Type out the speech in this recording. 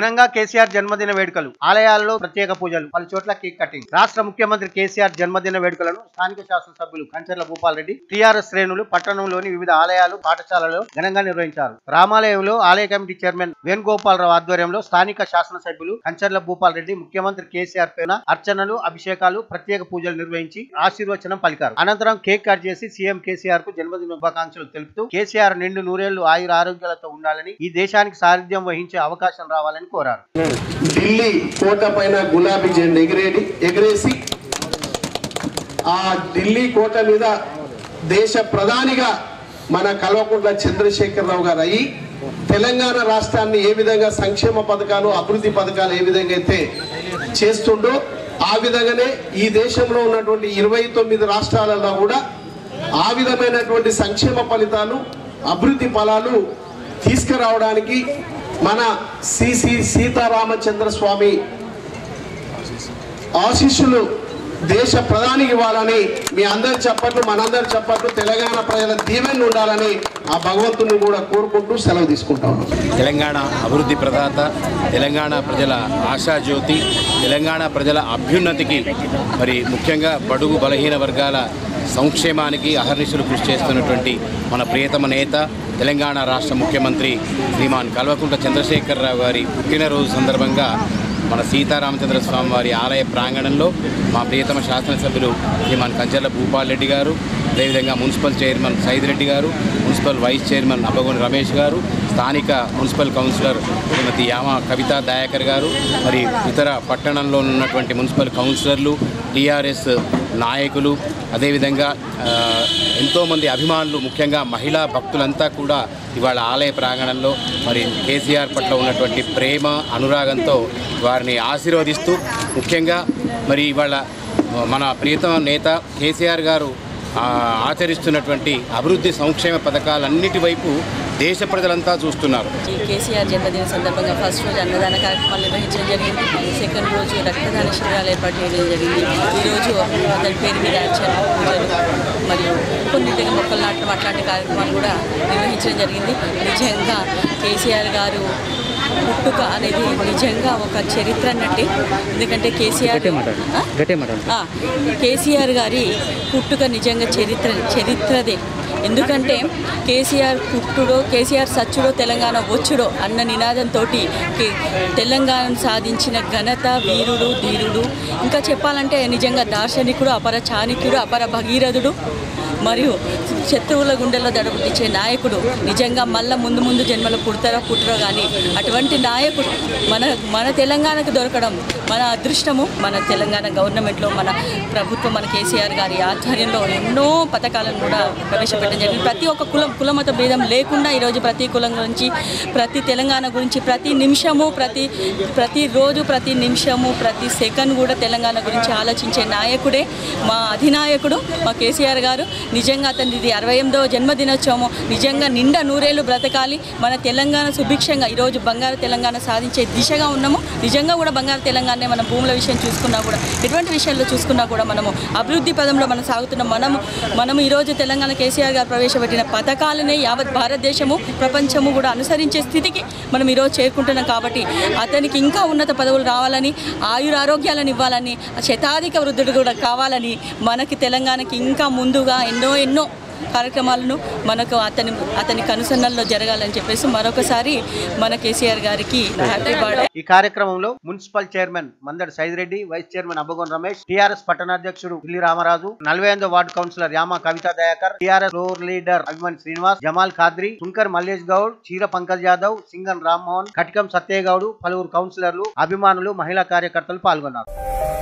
ఘనంగా కేసీఆర్ జన్మదిన వేడుకలు ఆలయాల్లో ప్రత్యేక పూజలు పలు చోట్ల కేక్ కటింగ్ రాష్ట్ర ముఖ్యమంత్రి కేసీఆర్ జన్మదిన వేడుకలను స్థానిక శాసనసభ్యులు కంచర్ల భూపాల్ రెడ్డి టీఆర్ఎస్ శ్రేణులు పట్టణంలోని వివిధ ఆలయాలు పాఠశాలలో ఘనంగా నిర్వహించారు రామాలయంలో ఆలయ కమిటీ చైర్మన్ వేణుగోపాలరావు ఆధ్వర్యంలో స్థానిక శాసనసభ్యులు కంచర్ల భూపాల్ రెడ్డి ముఖ్యమంత్రి కేసీఆర్ పేరున అర్చనలు అభిషేకాలు ప్రత్యేక పూజలు నిర్వహించి ఆశీర్వచనం పలికారు అనంతరం కేక్ కట్ చేసి సీఎం కేసీఆర్ కు జన్మదిన శుభాకాంక్షలు తెలుపుతూ కేసీఆర్ నిండు నూరేళ్లు ఆయుర ఆరోగ్యాలతో ఉండాలని ఈ దేశానికి సారథ్యం వహించే అవకాశం రావాలని కోరారు ఢిల్లీ కోట పైన గులాబీ జెండా ఎగిరేడి ఎగిరేసి ఆ ఢిల్లీ కోట మీద దేశ ప్రధానిగా మన కల్వకుంట్ల చంద్రశేఖరరావు గారు అయ్యి తెలంగాణ రాష్ట్రాన్ని ఏ విధంగా సంక్షేమ పథకాలు అభివృద్ధి పథకాలు ఏ విధంగా అయితే చేస్తుండో ఆ విధంగానే ఈ దేశంలో ఉన్నటువంటి ఇరవై తొమ్మిది రాష్ట్రాలలో కూడా ఆ విధమైనటువంటి సంక్షేమ ఫలితాలు అభివృద్ధి ఫలాలు తీసుకురావడానికి మన సిసి సీతారామచంద్ర స్వామి ఆశీస్సులు దేశ ప్రధానికి ఇవ్వాలని మీ అందరి చప్పట్లు మనందరి చప్పట్లు తెలంగాణ ప్రజల దీవెన ఉండాలని ఆ భగవంతుని కూడా కోరుకుంటూ సెలవు తీసుకుంటాం తెలంగాణ అభివృద్ధి ప్రదాత తెలంగాణ ప్రజల ఆశాజ్యోతి తెలంగాణ ప్రజల అభ్యున్నతికి మరి ముఖ్యంగా బడుగు బలహీన వర్గాల సంక్షేమానికి అహర్నిశలు కృషి చేస్తున్నటువంటి మన ప్రియతమ నేత తెలంగాణ రాష్ట్ర ముఖ్యమంత్రి శ్రీమాన్ కల్వకుంట్ల చంద్రశేఖరరావు గారి పుట్టినరోజు సందర్భంగా మన సీతారామచంద్ర స్వామి వారి ఆలయ ప్రాంగణంలో మా ప్రియతమ శాసనసభ్యులు శ్రీమాన్ కంచర్ల భూపాల్ రెడ్డి గారు అదేవిధంగా మున్సిపల్ చైర్మన్ సైద్ రెడ్డి గారు municipal vice chairman Abbagoni Ramesh గారు స్థానిక మున్సిపల్ కౌన్సిలర్ శ్రీమతి యామ కవితా దయాకర్ గారు మరి ఇతర పట్టణంలో ఉన్నటువంటి మున్సిపల్ కౌన్సిలర్లు టీఆర్ఎస్ నాయకులు అదేవిధంగా ఆ, ఎంతోమంది అభిమానులు ముఖ్యంగా మహిళా భక్తులంతా కూడా ఇవాళ ఆలయ ప్రాంగణంలో మరి కేసీఆర్ పట్ల ఉన్నటువంటి ప్రేమ అనురాగంతో వారిని ఆశీర్వదిస్తూ ముఖ్యంగా మరి ఇవాళ మన ప్రియతమ నేత కేసీఆర్ గారు ఆ, ఆచరిస్తున్నటువంటి అభివృద్ధి సంక్షేమ పథకాలన్నిటి వైపు దేశ ప్రజలంతా చూస్తున్నారు ఈ కేసీఆర్ జన్మదిన సందర్భంగా ఫస్ట్ రోజు అన్నదాన కార్యక్రమాలు నిర్వహించడం జరిగింది సెకండ్ రోజు రక్తదాన శిబిరాలు ఏర్పాటు చేయడం జరిగింది ఈరోజు అతని పేరు మీద అర్చన పూజలు మరియు కొన్ని మొక్కలు నాటడం అట్లాంటి కార్యక్రమాలు కూడా నిర్వహించడం జరిగింది నిజంగా కేసీఆర్ గారు పుట్టుక అనేది నిజంగా ఒక చరిత్ర అన్నట్టే ఎందుకంటే కేసీఆర్ ఆ? ఆ, కేసీఆర్ గారి పుట్టుక నిజంగా చరిత్ర చరిత్రదే ఎందుకంటే కేసీఆర్ పుట్టుడో కేసీఆర్ సచ్చుడో తెలంగాణ వచ్చుడో అన్న నినాదంతో తెలంగాణను సాధించిన ఘనత వీరుడు ధీరుడు ఇంకా చెప్పాలంటే నిజంగా దార్శనికుడు అపర చాణిక్యుడు అపర భగీరథుడు మరియు శత్రువుల గుండెల్లో దడబుట్టించే నాయకుడు నిజంగా మళ్ళా ముందు ముందు జన్మలో పుడతారో పుట్టరో కానీ అటువంటి నాయకుడు మన మన తెలంగాణకు దొరకడం మన అదృష్టము మన తెలంగాణ గవర్నమెంట్లో మన ప్రభుత్వం మన కేసీఆర్ గారి ఆధ్వర్యంలో ఎన్నో పథకాలను కూడా ప్రవేశపెట్టడం జరిగింది ప్రతి ఒక్క కులం కులమత భేదం లేకుండా ఈరోజు ప్రతి కులం గురించి ప్రతి తెలంగాణ గురించి ప్రతి నిమిషము ప్రతి ప్రతిరోజు ప్రతి నిమిషము ప్రతి సెకండ్ కూడా తెలంగాణ గురించి ఆలోచించే నాయకుడే మా అధినాయకుడు మా కేసీఆర్ గారు నిజంగా అతని ఇది అరవై ఎనిమిదవ జన్మదినోత్సవము నిజంగా నిండా నూరేళ్ళు బ్రతకాలి మన తెలంగాణ సుభిక్షంగా ఈరోజు బంగారు తెలంగాణ సాధించే దిశగా ఉన్నాము నిజంగా కూడా బంగారు తెలంగాణ మన భూముల విషయం చూసుకున్నా కూడా ఎటువంటి విషయాల్లో చూసుకున్నా కూడా మనము అభివృద్ధి పదంలో మనం సాగుతున్న మనము మనము ఈరోజు తెలంగాణ కేసీఆర్ గారు ప్రవేశపెట్టిన పథకాలనే యావత్ భారతదేశము ప్రపంచము కూడా అనుసరించే స్థితికి మనం ఈరోజు చేరుకుంటున్నాం కాబట్టి అతనికి ఇంకా ఉన్నత పదవులు రావాలని ఆయుర ఆరోగ్యాలను ఇవ్వాలని శతాధిక వృద్ధుడు కూడా కావాలని మనకి తెలంగాణకి ఇంకా ముందుగా ఎన్నో ఎన్నో కార్యక్రమాలను మనకు అతని అతని కనుసన్నల్లో జరగాలని చెప్పేసి మరొకసారి మన కేసీఆర్ గారికి హ్యాపీ బర్త్డే ఈ కార్యక్రమంలో municipal chairman Mandadi Saidireddy vice chairman Abbagon Ramesh TRS పట్టణాధ్యక్షుడు పిల్లి రామరాజు నలభై ఎనిమిదో ward councillor Yama Kavitha Dayakar TRS floor leader Abhiman Srinivas Jamal Khadri Shankar Mallesh Goud Cheera Pankaj Yadav సింగన్ Rammohan కటికం Satya Goud పలువురు కౌన్సిలర్లు అభిమానులు మహిళా కార్యకర్తలు పాల్గొన్నారు